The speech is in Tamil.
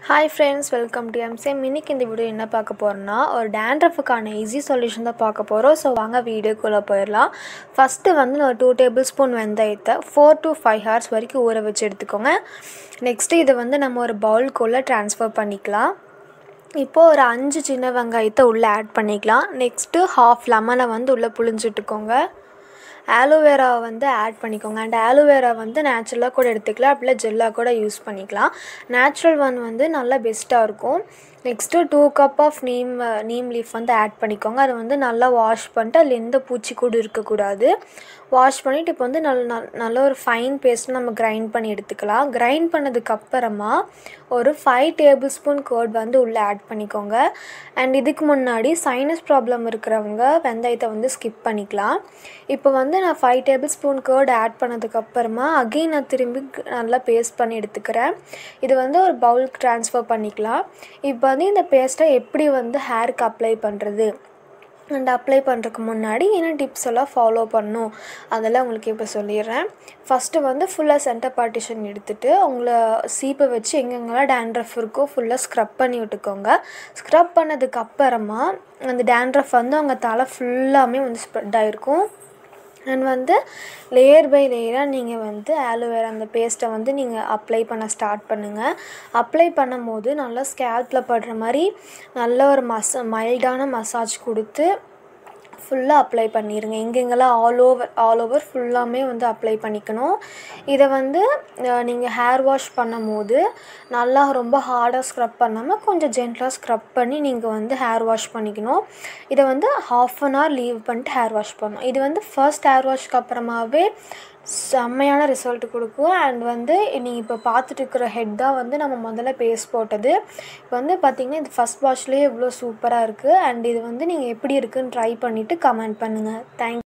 ஹாய் ஃப்ரெண்ட்ஸ் வெல்கம் டு எம்சேம் இன்னைக்கு இந்த வீடியோ என்ன பார்க்க போகிறோம்னா ஒரு டேண்ட்ரஃபுக்கான ஈஸி சொல்யூஷன் தான் பார்க்க போகிறோம் ஸோ வாங்க வீடியோக்குள்ளே போயிடலாம் ஃபஸ்ட்டு வந்து நான் டூ டேபிள் ஸ்பூன் வெந்தயத்தை ஃபோர் டு ஃபைவ் ஹவர்ஸ் வரைக்கும் ஊற வச்சு எடுத்துக்கோங்க நெக்ஸ்ட்டு இதை வந்து நம்ம ஒரு பவுலுக்குள்ளே ட்ரான்ஸ்ஃபர் பண்ணிக்கலாம் இப்போது ஒரு அஞ்சு சின்ன வெங்காயத்தை உள்ளே ஆட் பண்ணிக்கலாம் நெக்ஸ்ட்டு ஹாஃப் லெமனை வந்து உள்ளே புழிஞ்சிட்டுக்கோங்க ஆலோவேராவை வந்து ஆட் பண்ணிக்கோங்க அண்ட் ஆலோவேரா வந்து நேச்சுரலாக கூட எடுத்துக்கலாம் அப்படில ஜெல்லாக கூட யூஸ் பண்ணிக்கலாம் நேச்சுரல் ஒன் வந்து நல்லா பெஸ்ட்டாக இருக்கும் next two cup of neem neem leaf வந்து ஆட் பண்ணிக்கோங்க அதை வந்து நல்லா வாஷ் பண்ணிட்டு அதில் எந்த பூச்சி கூட இருக்கக்கூடாது வாஷ் பண்ணிவிட்டு இப்போ வந்து நல்ல நல் நல்ல ஒரு ஃபைன் பேஸ்ட் நம்ம கிரைண்ட் பண்ணி எடுத்துக்கலாம் கிரைண்ட் பண்ணதுக்கு அப்புறமா ஒரு ஃபைவ் டேபிள் ஸ்பூன் கர்ட் வந்து உள்ளே ஆட் பண்ணிக்கோங்க அண்ட் இதுக்கு முன்னாடி சைனஸ் ப்ராப்ளம் இருக்கிறவங்க வெந்தயத்தை வந்து ஸ்கிப் பண்ணிக்கலாம் இப்போ வந்து நான் five table spoon curd add பண்ணதுக்கப்புறமா அகெயின் நான் திரும்பி நல்லா பேஸ்ட் பண்ணி எடுத்துக்கிறேன் இது வந்து ஒரு பவுலுக்கு ட்ரான்ஸ்ஃபர் பண்ணிக்கலாம் இப்போ வந்து இந்த பேஸ்ட்டை எப்படி வந்து ஹேருக்கு அப்ளை பண்ணுறது அண்ட் அப்ளை பண்ணுறதுக்கு முன்னாடி என்ன டிப்ஸ் எல்லாம் ஃபாலோ பண்ணணும் அதெல்லாம் உங்களுக்கு இப்போ சொல்லிடுறேன் ஃபஸ்ட்டு வந்து ஃபுல்லாக சென்டர் பார்ட்டிஷன் எடுத்துகிட்டு உங்களை சீப்பை வச்சு எங்கெங்கெல்லாம் டேண்ட்ரஃப் இருக்கோ ஃபுல்லாக ஸ்க்ரப் பண்ணி விட்டுக்கோங்க ஸ்க்ரப் பண்ணதுக்கு அப்புறமா அந்த டேண்ட்ரஃப் வந்து அவங்க தலை ஃபுல்லாமே வந்து ஸ்ப்ரெட் ஆகிருக்கும் அண்ட் வந்து லேயர் பை லேயராக நீங்கள் வந்து ஆலோவேரா அந்த பேஸ்ட்டை வந்து நீங்கள் அப்ளை பண்ண ஸ்டார்ட் பண்ணுங்கள் அப்ளை பண்ணும் போது நல்லா ஸ்கேல்பில் படுற மாதிரி நல்ல ஒரு மச மைல்டான மசாஜ் கொடுத்து ஃபுல்லாக அப்ளை பண்ணிடுங்க எங்கெங்கெல்லாம் ஆல் ஓவர் ஆல் ஓவர் ஃபுல்லாமே வந்து அப்ளை பண்ணிக்கணும் இதை வந்து நீங்கள் ஹேர் வாஷ் பண்ணும் போது நல்லா ரொம்ப ஹார்டாக ஸ்க்ரப் பண்ணாமல் கொஞ்சம் ஜென்டலாக ஸ்க்ரப் பண்ணி நீங்கள் வந்து ஹேர் வாஷ் பண்ணிக்கணும் இதை வந்து ஹாஃப் அன் ஹவர் லீவ் பண்ணிட்டு ஹேர் வாஷ் பண்ணணும் இது வந்து ஃபர்ஸ்ட் ஹேர் வாஷ்க்கு அப்புறமாவே செம்மையான ரிசல்ட் கொடுக்கும் அண்ட் வந்து நீங்கள் இப்போ பார்த்துட்டு இருக்கிற ஹெட் தான் வந்து நம்ம முதல்ல பேஸ்ட் போட்டது இப்போ வந்து பார்த்திங்கன்னா இது ஃபஸ்ட் வாஷ்லேயே இவ்வளோ சூப்பராக இருக்குது அண்ட் இது வந்து நீங்கள் எப்படி இருக்குன்னு ட்ரை பண்ணிவிட்டு கமெண்ட் பண்ணுங்கள் தேங்க்